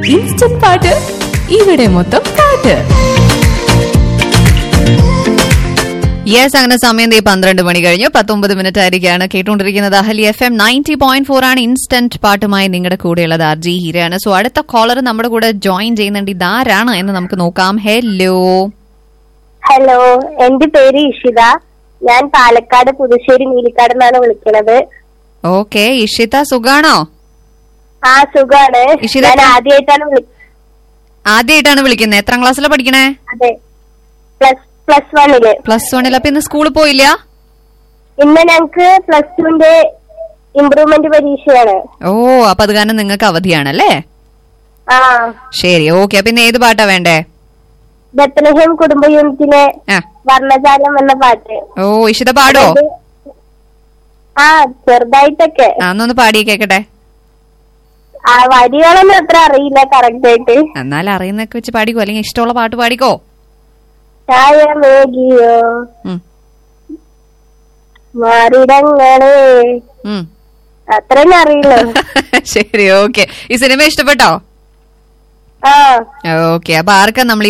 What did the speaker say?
Instant പാട്ട് ഇവിടെ മൊത്തം പാട്ട് യെസ് അങ്ങനെ സമയം ദേ പന്ത്രണ്ട് മണി കഴിഞ്ഞു പത്തൊമ്പത് മിനിറ്റ് ആയിരിക്കാണ് കേട്ടുകൊണ്ടിരിക്കുന്നത് Ahali F M ninety point four ആണ് ഇൻസ്റ്റന്റ് പാട്ടുമായി നിങ്ങളുടെ കൂടെയുള്ളത് ആർ ജി ഹീരയാണ് സോ അടുത്ത കോളർ നമ്മുടെ കൂടെ ജോയിൻ ചെയ്യുന്നുണ്ട് ഇതാരാണ് എന്ന് നമുക്ക് നോക്കാം ഹലോ ഹലോ എന്റെ പേര് ഇഷിത ഞാൻ പാലക്കാട് പുതുശ്ശേരി നീലിക്കാട് നിന്നാണ് വിളിക്കുന്നത് ഓക്കെ ഇഷിത സുഖാണോ ആ സുഖാണ് ഇഷിത ഞാൻ ആദ്യമായിട്ടാണ് വിളി ആദ്യമായിട്ടാണ് വിളിക്കുന്നത് എത്രാം ക്ലാസ്സിലാണ് പഠിക്കണേ അതെ പ്ലസ് പ്ലസ് വണ്ണില് പ്ലസ് വണ്ണിൽ അപ്പൊ ഇന്ന് സ്കൂളിൽ പോയില്ല ഇന്ന് ഞങ്ങക്ക് പ്ലസ് ടുവിന്റെ ഇമ്പ്രൂവ്മെന്റ് പരീക്ഷയാണ് ഓ അപ്പൊ അത് കാരണം നിങ്ങൾക്ക് അവധിയാണല്ലേ ആ ശരി ഓക്കെ അപ്പൊ ഇന്ന് ഏത് പാട്ടാ വേണ്ടേ ബത്തലഹേം കുടുംബ യൂണിറ്റിലെ ആ വർണ്ണജാലം എന്ന പാട്ട് ഓ ഇഷിത പാടോ അത് ആ ചെറുതായിട്ടൊക്കെ ആ എന്നൊന്ന് പാടി കേക്കട്ടെ ആ വരികളൊന്നും അത്ര അറിയില്ല കറക്റ്റ് ആയിട്ട് എന്നാൽ അറിയുന്നൊക്കെ വെച്ച് പാടിക്കോ അല്ലെങ്കിൽ ഇഷ്ടമുള്ള പാട്ട് പാടിക്കോ ചായ മേകിയോ ഉം, മാറിടങ്ങളെ ഉം. അത്രയും അറിയില്ല ശരി ഓക്കെ ഈ സിനിമ ഇഷ്ടപ്പെട്ടോ ആ ഓക്കെ അപ്പൊ ആർക്കാ നമ്മൾ ഈ